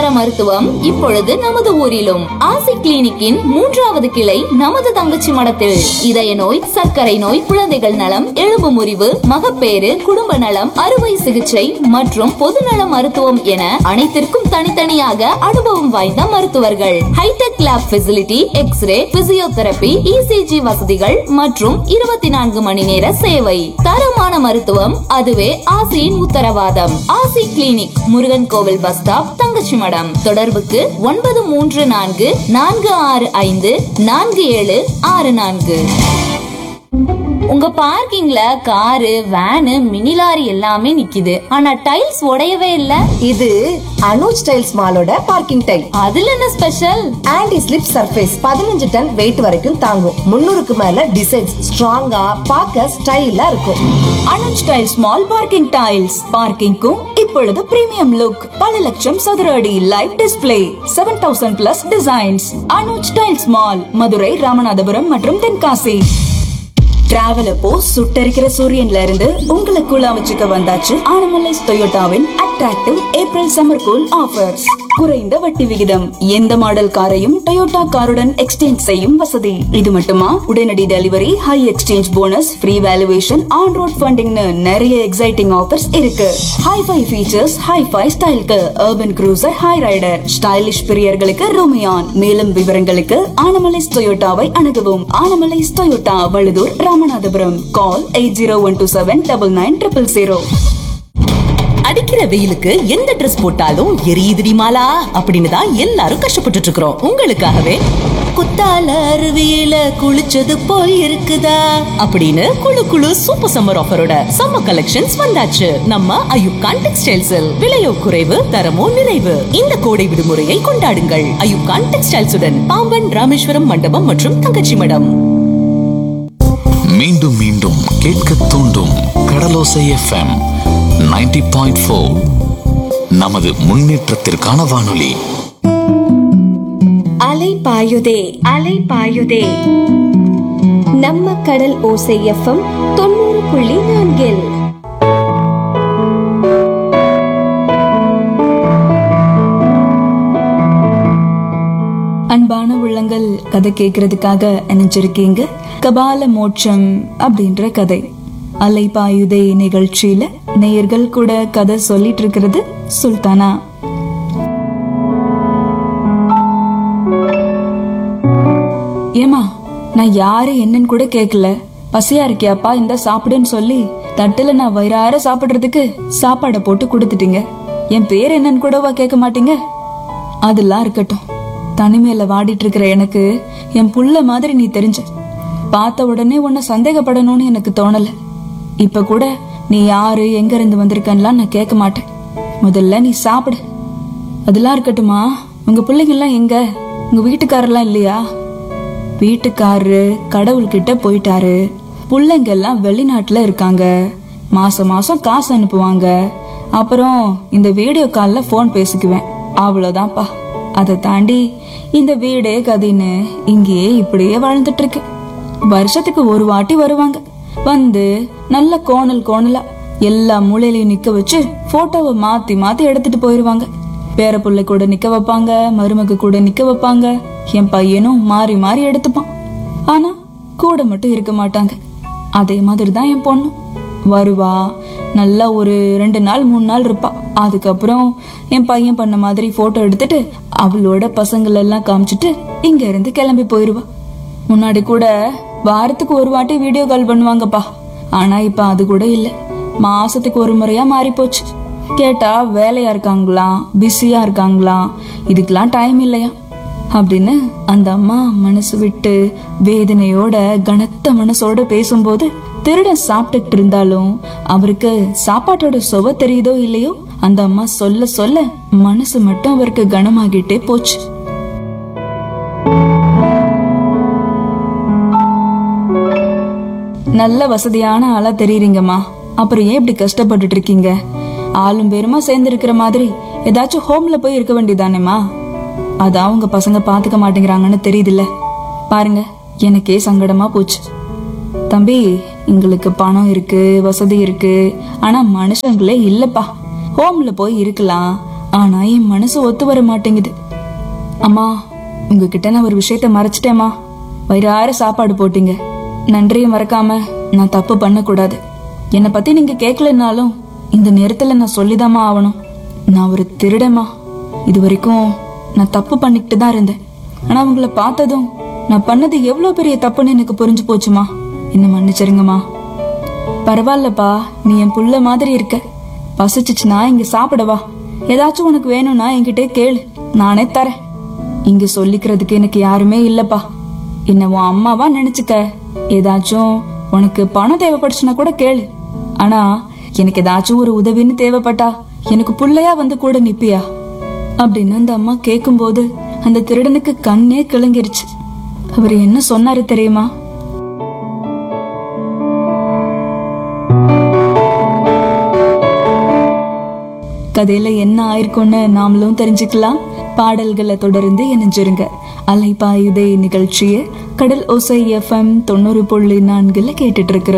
சுகாதார மருத்துவம் இப்பொழுது நமது ஊரிலும் ஆசி கிளினிக்கின் மூன்றாவது கிளை நமது தங்கச்சி மடத்தில் இதய நோய் சர்க்கரை நோய் குழந்தைகள் நலம் எலும்பு முறிவு மகப்பேறு குடும்ப நலம் அறுவை சிகிச்சை மற்றும் பொதுநல மருத்துவம் என அனைத்திற்கும் தனித்தனியாக அனுபவம் வாய்ந்த மருத்துவர்கள் hitech lab facility x ray physiotherapy ECG வசதிகள் மற்றும் இருபத்தி நான்கு மணி நேர சேவை தரமான மருத்துவம் அதுவே ஆசியின் உத்தரவாதம் ஆசி கிளினிக் முருகன் கோவில் பஸ் ஸ்டாப் தங்கச்சி மடம் தொடர்புக்கு ஒன்பது மூன்று நான்கு நான்கு ஆறு ஐந்து நான்கு ஏழு ஆறு நான்கு உங்க பார்க்கிங்ல காரு வேனு மினி லாரி எல்லாமே நிக்குது ஆனா டைல்ஸ் உடையவே இல்ல இது அனுஜ் டைல்ஸ் மாலோட பார்க்கிங் டைல் அதுல என்ன ஸ்பெஷல் ஆன்டி ஸ்லிப் சர்ஃபேஸ் பதினஞ்சு டன் வெயிட் வரைக்கும் தாங்கும் முன்னூறுக்கு மேல டிசைன்ஸ் ஸ்ட்ராங்கா பார்க்க ஸ்டைலா இருக்கும் Anuj tiles mall parking tiles பார்க்கிங்க்கும் இப்பொழுது பிரீமியம் லுக் பல லட்சம் சதுர அடி live display seven thousand plus designs Anuj tiles mall Madurai Ramanathapuram மற்றும் தென்காசி டிராவல் அப்போ சுட்டரிக்கிற சூரியன்ல இருந்து உங்களை கூலா வச்சுக்க வந்தாச்சு ஆனமலைஸ் டொயோட்டாவின் attractive April summer cool offers குறைந்த வட்டி விகிதம் எந்த மாடல் காரையும் டொயோட்டா காருடன் எக்ஸ்சேஞ்ச் செய்யும் வசதி இது மட்டுமா உடனடி delivery high exchange bonus free valuation on road ஃபண்டிங்னு நிறைய எக்ஸைட்டிங் ஆஃபர்ஸ் இருக்கு ஹைஃபை ஃபீச்சர்ஸ் ஹைஃபை ஸ்டைலுக்கு அர்பன் க்ரூசர் ஹை ரைடர் ஸ்டைலிஷ் பிரியர்களுக்கு ரோமியான் மேலும் விவரங்களுக்கு ஆனமலைஸ் டொயோட்டாவை அணுகவும் Anamallais Toyota Vazhuthur Ramanathapuram call eight zero one two seven double nine triple zero அடிக்கிற வெயிலுக்கு எந்த ட்ரெஸ் போட்டாலும் எரியுதுடி மாலா அப்படின்னு தான் எல்லாரும் கஷ்டப்பட்டுட்டு இருக்கிறோம் உங்களுக்காகவே குத்தால அருவியில குளிச்சது போல் இருக்குதா அப்படின்னு குளு குளு சூப்பர் சம்மர் ஆஃபரோட சம்மர் கலெக்ஷன்ஸ் வந்தாச்சு நம்ம அயுப்கான் டெக்ஸ்டைல்ஸில் விலையோ குறைவு தரமோ நிறைவு இந்த கோடை விடுமுறையை கொண்டாடுங்கள் அயுப்கான் டெக்ஸ்டைல்ஸுடன் பாம்பன் ராமேஸ்வரம் மண்டபம் மற்றும் தங்கச்சி மடம் மீண்டும் மீண்டும் கேட்க தூண்டும் கடலோசை எஃப்எம் 90.4 பாயிண்ட் ஃபோர் நமது முன்னேற்றத்திற்கான வானொலி அலை பாயுதே அலை பாயுதே நம்ம கடல் ஓசை எஃப்எம் தொண்ணூறு புள்ளி நான்கில் அன்பான உள்ளங்கள் கதை கேட்கறதுக்காக இணைஞ்சிருக்கீங்க கபால மோட்சம் அப்படின்ற கதை அலைபாயுதே நிகழ்ச்சியில நேயர்கள் கூட கதை சொல்லிட்டு இருக்கிறது சுல்தானா ஏமா நான் யாரு என்னன்னு கூட கேட்கல பசியா இருக்கியாப்பா இந்த சாப்பிடுன்னு சொல்லி தட்டுல நான் வயிறார சாப்பிடுறதுக்கு சாப்பாடை போட்டு கொடுத்துட்டீங்க என் பேர் என்னன்னு கூடவா கேட்க மாட்டீங்க அதெல்லாம் இருக்கட்டும் தனிமையில வாடிட்டு இருக்கிற எனக்கு என் புள்ள மாதிரி நீ தெரிஞ்ச பார்த்த உடனே உன்னை சந்தேகப்படணும்னு எனக்கு தோணல இப்ப கூட நீ யாரு எங்க இருந்து வந்திருக்கன்னுலாம் நான் கேட்க மாட்டேன் முதல்ல நீ சாப்பிடு அதெல்லாம் இருக்கட்டுமா உங்க பிள்ளைங்க எல்லாம் எங்க உங்க வீட்டுக்காரெல்லாம் இல்லையா வீட்டுக்காரரு கடவுள்கிட்ட போயிட்டாரு பிள்ளைங்க எல்லாம் வெளிநாட்டுல இருக்காங்க மாசம் மாசம் காசு அனுப்புவாங்க அப்புறம் இந்த வீடியோ கால்ல ஃபோன் பேசிக்குவேன் அவ்வளவுதான்ப்பா அதை தாண்டி இந்த வீடே கதின்னு இங்கேயே இப்படியே வாழ்ந்துட்டு இருக்கு வருஷத்துக்கு ஒரு வாட்டி வருவாங்க வந்து நல்ல கோணல் கோணலா எல்லா மூலையிலையும் நிக்க வச்சு போட்டோவை மாத்தி மாத்தி எடுத்துட்டு போயிருவாங்க பேர புள்ளை கூட நிக்க வைப்பாங்க மருமக கூட நிக்க வைப்பாங்க என் பையனும் மாறி மாறி எடுத்துப்பான் ஆனா கூட மட்டும் இருக்க மாட்டாங்க அதே மாதிரி தான் என் பொண்ணு வருவா நல்லா ஒரு ரெண்டு நாள் மூணு நாள் இருப்பா அதுக்கப்புறம் என் பையன் பண்ண மாதிரி போட்டோ எடுத்துட்டு அவளோட பசங்களை எல்லாம் காமிச்சிட்டு இங்க இருந்து கிளம்பி போயிருவா முன்னாடி கூட வாரத்துக்கு ஒரு வாட்டி வீடியோ கால் பண்ணுவாங்கப்பா ஆனா இப்ப அது கூட இல்ல மாசத்துக்கு ஒரு முறையா மாறி போச்சு கேட்டா வேலையா இருக்காங்களாம் பிஸியா இருக்காங்களாம் இதுக்கெல்லாம் டைம் இல்லையா அப்படின்னு அந்த அம்மா மனசு விட்டு வேதனையோட கனத்த மனசோட பேசும்போது திருடன் சாப்பிட்டுட்டு இருந்தாலும் அவருக்கு சாப்பாட்டோட சுவை தெரியுதோ இல்லையோ அந்த அம்மா சொல்ல சொல்ல மனசு மட்டும் அவருக்கு கனமாகிட்டே போச்சு நல்ல வசதியான ஆளா தெரியுறீங்கம்மா அப்புறம் ஏன் இப்படி கஷ்டப்பட்டுட்டு இருக்கீங்க ஆளும் பேருமா சேர்ந்து இருக்கிற மாதிரி ஏதாச்சும் ஹோம்ல போய் இருக்க வேண்டியதானேம்மா அதான் உங்க பசங்க பாத்துக்க மாட்டேங்கிறாங்கன்னு தெரியுதுல்ல பாருங்க எனக்கே சங்கடமா போச்சு தம்பி எங்களுக்கு பணம் இருக்கு வசதி இருக்கு ஆனா மனுஷங்களே இல்லப்பா ஹோம்ல போய் இருக்கலாம் ஆனா என் மனசு ஒத்து வர மாட்டேங்குது அம்மா உங்ககிட்ட நான் ஒரு விஷயத்த மறைச்சிட்டேம்மா வயிறார சாப்பாடு போட்டீங்க நன்றியை மறக்காம நான் தப்பு பண்ணக்கூடாது என்னை பத்தி நீங்க கேட்கலனாலும் இந்த நேரத்துல நான் சொல்லிதாம்மா ஆகணும் நான் ஒரு திருடம்மா இது வரைக்கும் நான் தப்பு பண்ணிக்கிட்டு தான் இருந்தேன் ஆனா உங்களை பார்த்ததும் நான் பண்ணது எவ்வளவு பெரிய தப்புன்னு எனக்கு புரிஞ்சு போச்சுமா என்ன மன்னிச்சிருங்கம்மா பரவாயில்லப்பா நீ என் புள்ள மாதிரி இருக்க பசிச்சுச்சுன்னா இங்க சாப்பிடவா ஏதாச்சும் உனக்கு வேணும்னா என்கிட்ட கேளு நானே தரேன் இங்க சொல்லிக்கிறதுக்கு எனக்கு யாருமே இல்லப்பா என்ன உன் அம்மாவா நினைச்சுக்க ஏதாச்சும் உனக்கு பணம் தேவைப்படுச்சுன்னா கூட கேளு ஆனா எனக்கு ஏதாச்சும் ஒரு உதவின்னு தேவைப்பட்டா எனக்கு புள்ளையா வந்து கூட நிப்பியா அப்படின்னு அந்த அம்மா கேக்கும்போது அந்த திருடனுக்கு கண்ணே கிளங்கிருச்சு அவர் என்ன சொன்னாரு தெரியுமா கதையில என்ன ஆயிருக்கும்னு நாமளும் தெரிஞ்சுக்கலாம் பாடல்களை தொடர்ந்து இணைஞ்சிருங்க அலைப்பாயுதே நிகழ்ச்சியை கடல் ஓசை எஃப்எம் தொண்ணூறு புள்ளி நான்குல கேட்டுட்டு இருக்கிறோம்